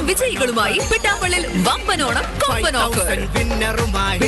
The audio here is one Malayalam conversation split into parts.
വിജയികളുമായി പിട്ടാപ്പള്ളിൽ വമ്പനോണം കൊമ്പൻ ഓഫർ വിന്നറുമായി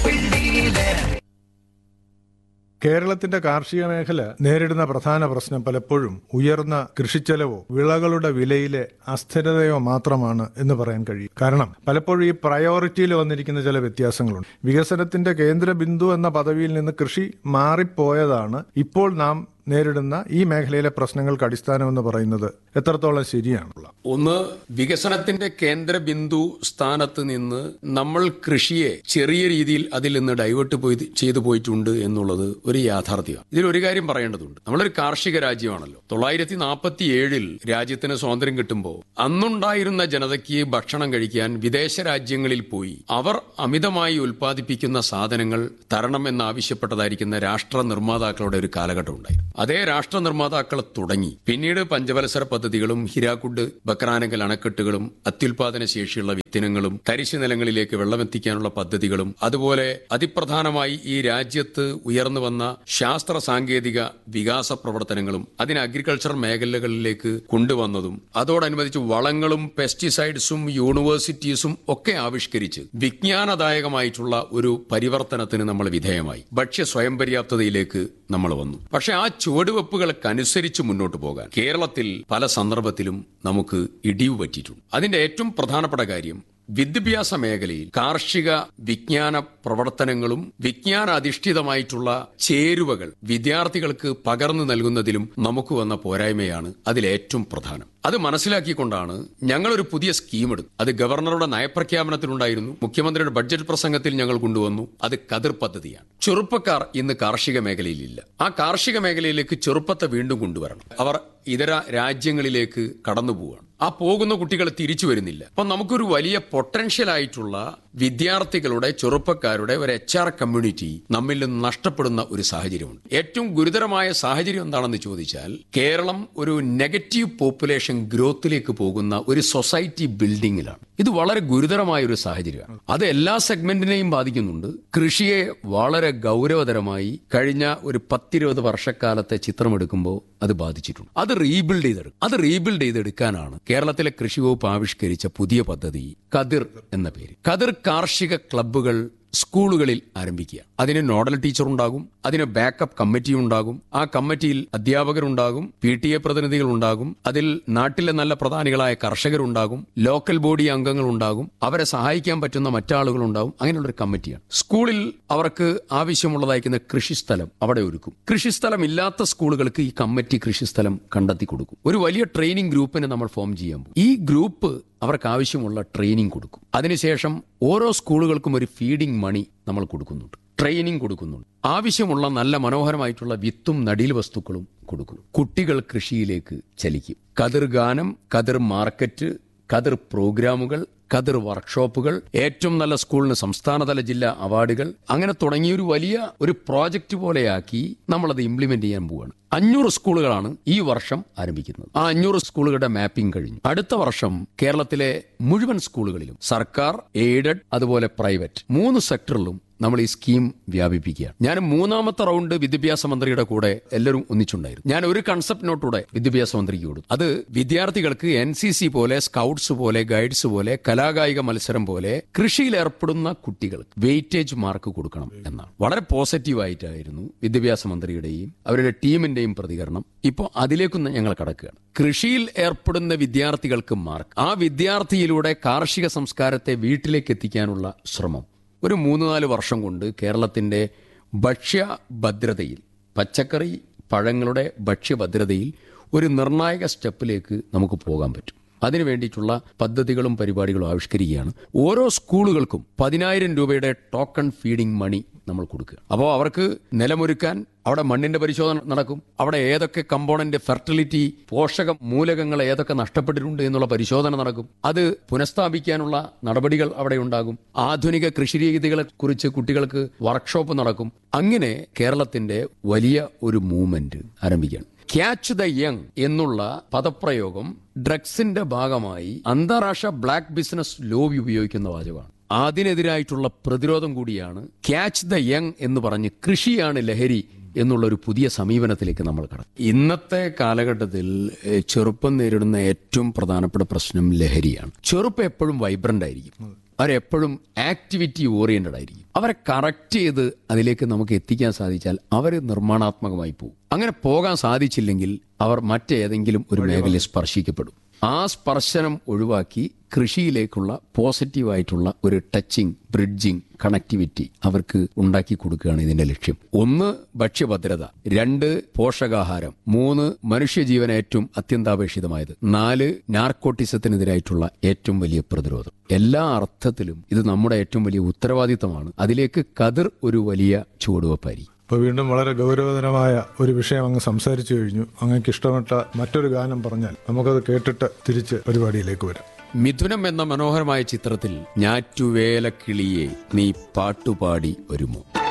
കേരളത്തിന്റെ കാർഷിക മേഖല നേരിടുന്ന പ്രധാന പ്രശ്നം പലപ്പോഴും ഉയർന്ന കൃഷിച്ചെലവോ വിളകളുടെ വിലയിലെ അസ്ഥിരതയോ മാത്രമാണ് എന്ന് പറയാൻ കഴിയും കാരണം പലപ്പോഴും ഈ പ്രയോറിറ്റിയിൽ വന്നിരിക്കുന്ന ചില വ്യത്യാസങ്ങളുണ്ട് വികസനത്തിന്റെ കേന്ദ്ര ബിന്ദു എന്ന പദവിയിൽ നിന്ന് കൃഷി മാറിപ്പോയതാണ് ഇപ്പോൾ നാം നേരിടുന്ന ഈ മേഖലയിലെ പ്രശ്നങ്ങൾക്ക് അടിസ്ഥാനമെന്ന് പറയുന്നത് എത്രത്തോളം ശരിയാണുള്ള ഒന്ന് വികസനത്തിന്റെ കേന്ദ്ര ബിന്ദു സ്ഥാനത്ത് നിന്ന് നമ്മൾ കൃഷിയെ ചെറിയ രീതിയിൽ അതിൽ നിന്ന് ഡൈവേർട്ട് പോയി ചെയ്തു പോയിട്ടുണ്ട് എന്നുള്ളത് ഒരു യാഥാർത്ഥ്യമാണ് ഇതിൽ ഒരു കാര്യം പറയേണ്ടതുണ്ട് നമ്മളൊരു കാർഷിക രാജ്യമാണല്ലോ തൊള്ളായിരത്തി നാൽപ്പത്തി ഏഴിൽ രാജ്യത്തിന് സ്വാതന്ത്ര്യം കിട്ടുമ്പോൾ അന്നുണ്ടായിരുന്ന ജനതയ്ക്ക് ഭക്ഷണം കഴിക്കാൻ വിദേശ രാജ്യങ്ങളിൽ പോയി അവർ അമിതമായി ഉൽപ്പാദിപ്പിക്കുന്ന സാധനങ്ങൾ തരണം എന്നാവശ്യപ്പെട്ടതായിരിക്കുന്ന രാഷ്ട്ര നിർമ്മാതാക്കളുടെ ഒരു കാലഘട്ടം ഉണ്ടായിരുന്നു അതേ രാഷ്ട്ര നിർമ്മാതാക്കൾ തുടങ്ങി പിന്നീട് പഞ്ചവത്സര പദ്ധതികളും ഹിരാക്കുഡ് ബക്രാനകൽ അണക്കെട്ടുകളും അത്യുൽപാദന ശേഷിയുള്ള വിത്തിനങ്ങളും തരിശു നിലങ്ങളിലേക്ക് വെള്ളമെത്തിക്കാനുള്ള പദ്ധതികളും അതുപോലെ അതിപ്രധാനമായി ഈ രാജ്യത്ത് ഉയർന്നു വന്ന ശാസ്ത്ര സാങ്കേതിക വികാസ പ്രവർത്തനങ്ങളും അതിന് അഗ്രികൾച്ചർ മേഖലകളിലേക്ക് കൊണ്ടുവന്നതും അതോടനുബന്ധിച്ച് വളങ്ങളും പെസ്റ്റിസൈഡ്സും യൂണിവേഴ്സിറ്റീസും ഒക്കെ ആവിഷ്കരിച്ച് വിജ്ഞാനദായകമായിട്ടുള്ള ഒരു പരിവർത്തനത്തിന് നമ്മൾ വിധേയമായി ഭക്ഷ്യ സ്വയം പര്യാപ്തതയിലേക്ക് നമ്മൾ വന്നു പക്ഷെ ആ ചുവടുവെപ്പുകൾക്കനുസരിച്ച് മുന്നോട്ട് പോകാൻ കേരളത്തിൽ പല സന്ദർഭത്തിലും നമുക്ക് ഇടിവ് പറ്റിയിട്ടുണ്ട് അതിന്റെ ഏറ്റവും പ്രധാനപ്പെട്ട കാര്യം വിദ്യാഭ്യാസ മേഖലയിൽ കാർഷിക വിജ്ഞാന പ്രവർത്തനങ്ങളും വിജ്ഞാന അധിഷ്ഠിതമായിട്ടുള്ള ചേരുവകൾ വിദ്യാർത്ഥികൾക്ക് പകർന്നു നൽകുന്നതിലും നമുക്ക് വന്ന പോരായ്മയാണ് അതിലേറ്റവും പ്രധാനം അത് മനസ്സിലാക്കിക്കൊണ്ടാണ് ഞങ്ങളൊരു പുതിയ സ്കീം എടുത്തു അത് ഗവർണറുടെ നയപ്രഖ്യാപനത്തിലുണ്ടായിരുന്നു മുഖ്യമന്ത്രിയുടെ ബഡ്ജറ്റ് പ്രസംഗത്തിൽ ഞങ്ങൾ കൊണ്ടുവന്നു അത് കതിർ പദ്ധതിയാണ് ചെറുപ്പക്കാർ ഇന്ന് കാർഷിക മേഖലയിലില്ല ആ കാർഷിക മേഖലയിലേക്ക് ചെറുപ്പത്തെ വീണ്ടും കൊണ്ടുവരണം അവർ ഇതര രാജ്യങ്ങളിലേക്ക് കടന്നു പോവുകയാണ് ആ പോകുന്ന കുട്ടികൾ തിരിച്ചു വരുന്നില്ല അപ്പൊ നമുക്കൊരു വലിയ പൊട്ടൻഷ്യൽ ആയിട്ടുള്ള വിദ്യാർത്ഥികളുടെ ചെറുപ്പക്കാരുടെ ഒരു എച്ച് ആർ കമ്മ്യൂണിറ്റി നമ്മിൽ നിന്ന് നഷ്ടപ്പെടുന്ന ഒരു സാഹചര്യമുണ്ട് ഏറ്റവും ഗുരുതരമായ സാഹചര്യം എന്താണെന്ന് ചോദിച്ചാൽ കേരളം ഒരു നെഗറ്റീവ് പോപ്പുലേഷൻ ഗ്രോത്തിലേക്ക് പോകുന്ന ഒരു സൊസൈറ്റി ബിൽഡിങ്ങിലാണ് ഇത് വളരെ ഗുരുതരമായ ഒരു സാഹചര്യമാണ് അത് എല്ലാ സെഗ്മെന്റിനെയും ബാധിക്കുന്നുണ്ട് കൃഷിയെ വളരെ ഗൗരവതരമായി കഴിഞ്ഞ ഒരു പത്തിരുപത് വർഷക്കാലത്തെ ചിത്രമെടുക്കുമ്പോൾ അത് ബാധിച്ചിട്ടുണ്ട് അത് റീബിൽഡ് ചെയ്തെടുക്കും അത് റീബിൽഡ് ചെയ്തെടുക്കാനാണ് കേരളത്തിലെ കൃഷി വകുപ്പ് ആവിഷ്കരിച്ച പുതിയ പദ്ധതി കതിർ എന്ന പേര് കതിർ കാർഷിക ക്ലബ്ബുകൾ സ്കൂളുകളിൽ ആരംഭിക്കുക അതിന് നോഡൽ ടീച്ചർ ഉണ്ടാകും അതിന് ബാക്കപ്പ് കമ്മിറ്റി ഉണ്ടാകും ആ കമ്മിറ്റിയിൽ അധ്യാപകരുണ്ടാകും പി ടി എ പ്രതിനിധികൾ ഉണ്ടാകും അതിൽ നാട്ടിലെ നല്ല പ്രധാനികളായ കർഷകരുണ്ടാകും ലോക്കൽ ബോഡി അംഗങ്ങൾ ഉണ്ടാകും അവരെ സഹായിക്കാൻ പറ്റുന്ന മറ്റാളുകൾ ഉണ്ടാകും അങ്ങനെയുള്ള ഒരു കമ്മിറ്റിയാണ് സ്കൂളിൽ അവർക്ക് ആവശ്യമുള്ളതായിരിക്കുന്ന കൃഷിസ്ഥലം അവിടെ ഒരുക്കും കൃഷിസ്ഥലം ഇല്ലാത്ത സ്കൂളുകൾക്ക് ഈ കമ്മിറ്റി കൃഷിസ്ഥലം കണ്ടെത്തി കൊടുക്കും ഒരു വലിയ ട്രെയിനിങ് ഗ്രൂപ്പിനെ നമ്മൾ ഫോം ചെയ്യാൻ പോകും ഈ ഗ്രൂപ്പ് അവർക്ക് ആവശ്യമുള്ള ട്രെയിനിങ് കൊടുക്കും അതിനുശേഷം ഓരോ സ്കൂളുകൾക്കും ഒരു ഫീഡിംഗ് മണി നമ്മൾ കൊടുക്കുന്നുണ്ട് ട്രെയിനിങ് കൊടുക്കുന്നുണ്ട് ആവശ്യമുള്ള നല്ല മനോഹരമായിട്ടുള്ള വിത്തും നടീൽ വസ്തുക്കളും കൊടുക്കും കുട്ടികൾ കൃഷിയിലേക്ക് ചലിക്കും കതിർ ഗാനം കതിർ മാർക്കറ്റ് കതിർ പ്രോഗ്രാമുകൾ കതിർ വർക്ക്ഷോപ്പുകൾ ഏറ്റവും നല്ല സ്കൂളിന് സംസ്ഥാനതല ജില്ലാ അവാർഡുകൾ അങ്ങനെ തുടങ്ങിയ ഒരു വലിയ ഒരു പ്രോജക്റ്റ് പോലെയാക്കി നമ്മളത് ഇംപ്ലിമെന്റ് ചെയ്യാൻ പോവുകയാണ് അഞ്ഞൂറ് സ്കൂളുകളാണ് ഈ വർഷം ആരംഭിക്കുന്നത് ആ അഞ്ഞൂറ് സ്കൂളുകളുടെ മാപ്പിംഗ് കഴിഞ്ഞു അടുത്ത വർഷം കേരളത്തിലെ മുഴുവൻ സ്കൂളുകളിലും സർക്കാർ എയ്ഡഡ് അതുപോലെ പ്രൈവറ്റ് മൂന്ന് സെക്ടറിലും നമ്മൾ ഈ സ്കീം വ്യാപിപ്പിക്കുകയാണ് ഞാൻ മൂന്നാമത്തെ റൗണ്ട് വിദ്യാഭ്യാസ മന്ത്രിയുടെ കൂടെ എല്ലാവരും ഒന്നിച്ചുണ്ടായിരുന്നു ഞാൻ ഒരു കൺസെപ്റ്റ് നോട്ടൂടെ വിദ്യാഭ്യാസ മന്ത്രിക്ക് കൊടുത്തു അത് വിദ്യാർത്ഥികൾക്ക് എൻ സി സി പോലെ സ്കൗട്ട്സ് പോലെ ഗൈഡ്സ് പോലെ കലാകായിക മത്സരം പോലെ കൃഷിയിൽ ഏർപ്പെടുന്ന കുട്ടികൾക്ക് വെയിറ്റേജ് മാർക്ക് കൊടുക്കണം എന്നാണ് വളരെ പോസിറ്റീവ് ആയിട്ടായിരുന്നു വിദ്യാഭ്യാസ മന്ത്രിയുടെയും അവരുടെ ടീമിന്റെയും പ്രതികരണം ഇപ്പോൾ അതിലേക്കൊന്ന് ഞങ്ങൾ കടക്കുകയാണ് കൃഷിയിൽ ഏർപ്പെടുന്ന വിദ്യാർത്ഥികൾക്ക് മാർക്ക് ആ വിദ്യാർത്ഥിയിലൂടെ കാർഷിക സംസ്കാരത്തെ വീട്ടിലേക്ക് എത്തിക്കാനുള്ള ശ്രമം ഒരു മൂന്ന് നാല് വർഷം കൊണ്ട് കേരളത്തിന്റെ ഭക്ഷ്യ ഭദ്രതയിൽ പച്ചക്കറി പഴങ്ങളുടെ ഭക്ഷ്യഭദ്രതയിൽ ഒരു നിർണായക സ്റ്റെപ്പിലേക്ക് നമുക്ക് പോകാൻ പറ്റും അതിനു വേണ്ടിയിട്ടുള്ള പദ്ധതികളും പരിപാടികളും ആവിഷ്കരിക്കുകയാണ് ഓരോ സ്കൂളുകൾക്കും പതിനായിരം രൂപയുടെ ടോക്കൺ ഫീഡിംഗ് മണി നമ്മൾ കൊടുക്കുക അപ്പോൾ അവർക്ക് നിലമൊരുക്കാൻ അവിടെ മണ്ണിന്റെ പരിശോധന നടക്കും അവിടെ ഏതൊക്കെ കമ്പോണന്റ് ഫെർട്ടിലിറ്റി പോഷക മൂലകങ്ങൾ ഏതൊക്കെ നഷ്ടപ്പെട്ടിട്ടുണ്ട് എന്നുള്ള പരിശോധന നടക്കും അത് പുനഃസ്ഥാപിക്കാനുള്ള നടപടികൾ അവിടെ ഉണ്ടാകും ആധുനിക കൃഷിരീതികളെ കുറിച്ച് കുട്ടികൾക്ക് വർക്ക്ഷോപ്പ് നടക്കും അങ്ങനെ കേരളത്തിന്റെ വലിയ ഒരു മൂവ്മെന്റ് ആരംഭിക്കുകയാണ് ക്യാച്ച് ദ യങ് എന്നുള്ള പദപ്രയോഗം ഡ്രഗ്സിന്റെ ഭാഗമായി അന്താരാഷ്ട്ര ബ്ലാക്ക് ബിസിനസ് ലോബി ഉപയോഗിക്കുന്ന വാചകമാണ് അതിനെതിരായിട്ടുള്ള പ്രതിരോധം കൂടിയാണ് ക്യാച്ച് ദ യങ് എന്ന് പറഞ്ഞ് കൃഷിയാണ് ലഹരി എന്നുള്ള ഒരു പുതിയ സമീപനത്തിലേക്ക് നമ്മൾ കടന്നു ഇന്നത്തെ കാലഘട്ടത്തിൽ ഏഹ്, ചെറുപ്പം നേരിടുന്ന ഏറ്റവും പ്രധാനപ്പെട്ട പ്രശ്നം ലഹരിയാണ് ചെറുപ്പം എപ്പോഴും വൈബ്രന്റ് ആയിരിക്കും അവരെപ്പോഴും ആക്ടിവിറ്റി ഓറിയന്റഡ് ആയിരിക്കും അവരെ കറക്റ്റ് ചെയ്ത് അതിലേക്ക് നമുക്ക് എത്തിക്കാൻ സാധിച്ചാൽ അവർ നിർമ്മാണാത്മകമായി പോകും അങ്ങനെ പോകാൻ സാധിച്ചില്ലെങ്കിൽ അവർ മറ്റേതെങ്കിലും ഒരു മേഖലയെ സ്പർശിക്കപ്പെടും ആ സ്പർശനം ഒഴിവാക്കി കൃഷിയിലേക്കുള്ള പോസിറ്റീവായിട്ടുള്ള ഒരു ടച്ചിങ് ബ്രിഡ്ജിങ് കണക്ടിവിറ്റി അവർക്ക് ഉണ്ടാക്കി കൊടുക്കുകയാണ് ഇതിന്റെ ലക്ഷ്യം ഒന്ന് ഭക്ഷ്യഭദ്രത രണ്ട് പോഷകാഹാരം മൂന്ന് മനുഷ്യജീവൻ ഏറ്റവും അത്യന്താപേക്ഷിതമായത് നാല് നാർക്കോട്ടിസത്തിനെതിരായിട്ടുള്ള ഏറ്റവും വലിയ പ്രതിരോധം എല്ലാ അർത്ഥത്തിലും ഇത് നമ്മുടെ ഏറ്റവും വലിയ ഉത്തരവാദിത്തമാണ് അതിലേക്ക് കതിർ ഒരു വലിയ ചുവടുവെപ്പായിരിക്കും ഇപ്പോൾ വീണ്ടും വളരെ ഗൗരവതരമായ ഒരു വിഷയം അങ്ങ് സംസാരിച്ചു കഴിഞ്ഞു അങ്ങക്ക് ഇഷ്ടപ്പെട്ട മറ്റൊരു ഗാനം പറഞ്ഞാൽ നമുക്കത് കേട്ടിട്ട് തിരിച്ച് പരിപാടിയിലേക്ക് വരാം മിഥുനം എന്ന മനോഹരമായ ചിത്രത്തിൽ ഞാറ്റുവേല കിളിയെ നീ പാട്ടുപാടി വരുമോ